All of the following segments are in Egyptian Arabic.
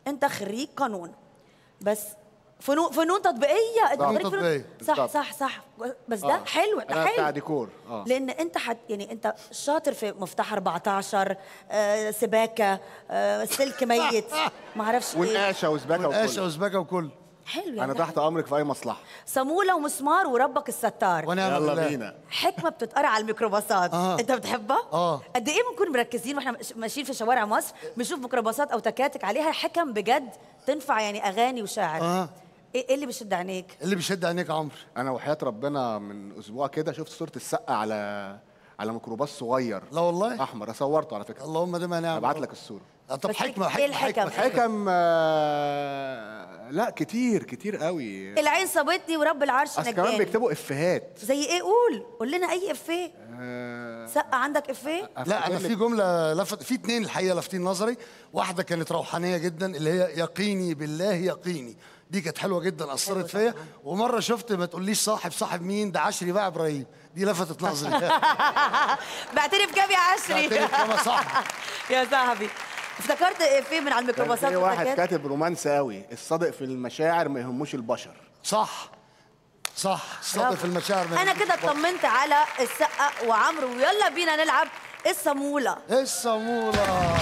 انت خريج قانون بس فنون فنون تطبيقيه انت فنون خريج تطبيقية. صح بالظبط. صح صح بس ده آه. حلو ده انا حلو بتاع ديكور اه لان انت حت يعني انت شاطر في مفتاح 14 آه سباكه آه سلك ميت ما اعرفش ايه ونقاشه وسباكه قاشه وكل وزبكه وكل حلو يعني انا ده تحت امرك في اي مصلحه صاموله ومسمار وربك الستار ونعم يلا بالله بينا حكمه بتتقرا على الميكروباصات آه. انت بتحبها آه. قد ايه بنكون مركزين واحنا مش- ماشيين في شوارع مصر بنشوف ميكروباصات او تكاتك عليها حكم بجد تنفع يعني اغاني وشعر آه. ايه إيه اللي بيشد عينيك اللي بيشد عينيك يا عمرو انا وحياه ربنا من اسبوع كده شفت صوره السقه على على ميكروباص صغير لا والله احمر صورته على فكره اللهم دام نعم ابعت لك الصوره آه، طب بس حكمه إيه حكمه الحكم؟ حكمه حكم آه، لا كتير كتير قوي العين صابتني ورب العرش اصل كمان نجاني بيكتبوا افيهات زي ايه قول قول لنا اي افيه آه، سقه عندك افيه لا انا أفتكر في لك- جمله لفت في اتنين الحقيقه لافتين نظري واحده كانت روحانيه جدا اللي هي يقيني بالله يقيني دي كانت حلوه جدا اثرت فيا ومره شفت ما تقوليش صاحب صاحب مين ده عشري بقى ابراهيم دي لفتت نظري بعترف كام يا عشري بعترف كام يا صاحبي. يا صاحبي افتكرت افيه من على كان الميكروباصات في واحد والتكاتك كاتب رومانس قوي الصادق في المشاعر ما يهموش البشر صح صح صادق برافو. في المشاعر ما انا يهمنيش كده البشر. اطمنت على السقه وعمرو ويلا بينا نلعب الصاموله الصاموله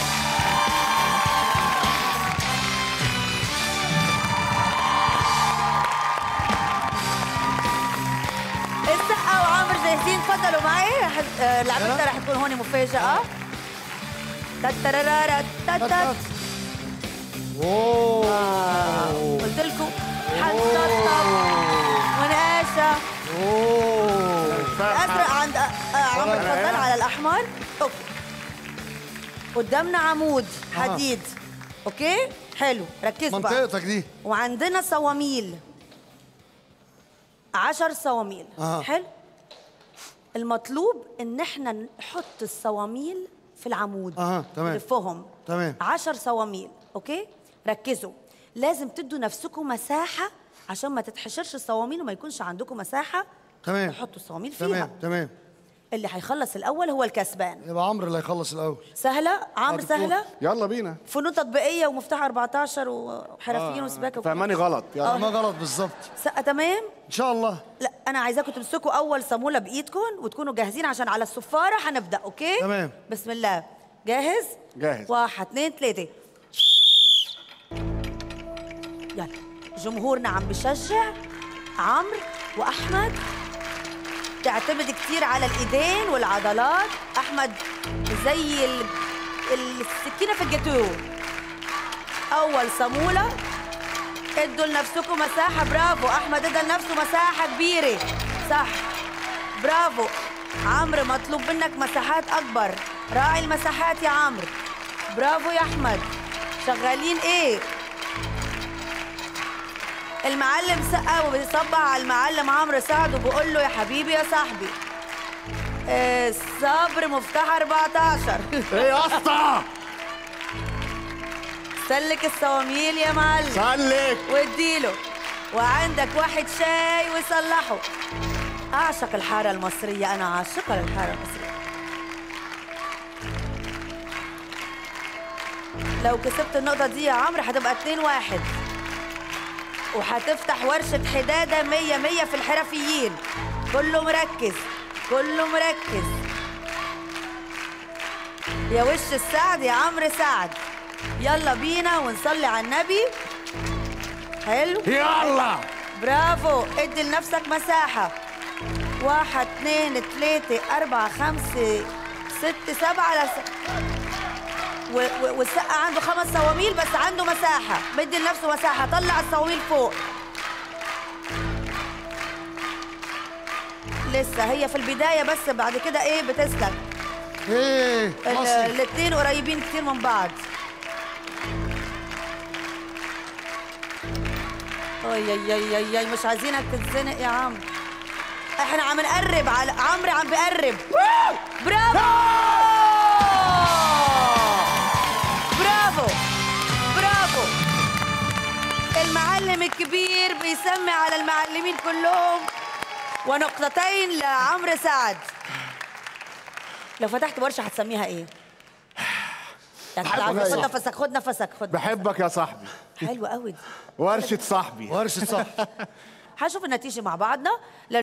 السقه وعمرو جاهزين اتفضلوا معي رح- آه، لعبتنا رح تكون هون مفاجاه تترارارا تتت اوه قلت لكم حنططب ونقاشه اوه الازرق عند آه، آه، عمرو اتفضل على الاحمر اوكي قدامنا عمود حديد اوكي حلو ركزوا بقى منطقتك دي وعندنا صواميل عشر صواميل آه. حلو المطلوب ان احنا نحط الصواميل في العمود أها، تمام. نلفهم تمام. عشر صواميل اوكي ركزوا لازم تدوا نفسكم مساحه عشان ما تتحشرش الصواميل وما يكونش عندكم مساحه تمام تحطوا الصواميل فيها تمام تمام اللي هيخلص الاول هو الكسبان يبقى عمرو اللي هيخلص الاول سهله عمرو أرجوك. سهله يلا بينا فنون تطبيقيه ومفتاح 14 وحرفيين وسباكه وكل فهماني غلط يلا ما غلط بالظبط سقه تمام ان شاء الله لا انا عايزاكم تمسكوا اول صاموله بايدكم وتكونوا جاهزين عشان على الصفاره هنبدا اوكي تمام. بسم الله جاهز جاهز. واحد اتنين تلاته يلا جمهورنا عم بشجع عمرو واحمد تعتمد كتير على الايدين والعضلات احمد زي ال... السكينه في الجاتو اول صاموله ادوا لنفسكم مساحة برافو أحمد ادى لنفسه مساحة كبيرة صح برافو عمرو مطلوب منك مساحات أكبر راعي المساحات يا عمرو برافو يا أحمد شغالين إيه المعلم سقى وبيصبع على المعلم عمرو سعد وبيقول له يا حبيبي يا صاحبي آه، الصبر مفتاح 14 ايه يا اسطى سلك الصواميل يا معلم سلك واديله وعندك واحد شاي وصلحه اعشق الحاره المصريه انا عاشقه للحاره المصريه لو كسبت النقطة دي يا عمرو هتبقى 2 واحد وهتفتح ورشة حدادة مية مية في الحرفيين كله مركز كله مركز يا وش السعد يا عمرو سعد يلا بينا ونصلي على النبي حلو يلا برافو ادي لنفسك مساحة واحد اتنين تلاتة أربعة خمسة ستة سبعة لس... و... و... والسقة عنده خمس صواميل بس عنده مساحة بدي لنفسه مساحة طلع الصواميل فوق لسه هي في البداية بس بعد كده ايه بتسلك ايه ال- مصري الاتنين قريبين كتير من بعض اي اي اي اي اي مش عايزينك تتزنق يا عم احنا عم نقرب على عمرو عم بقرب برافو برافو برافو المعلم الكبير بيسمي على المعلمين كلهم ونقطتين لعمرو سعد لو فتحت ورشه هتسميها ايه يعطيك بحبك العافيه يا خد صاحبي. نفسك خد نفسك خد بحبك يا صاحبي حلوه قوي دي ورشه صاحبي ورشه صح حنشوف النتيجه مع بعضنا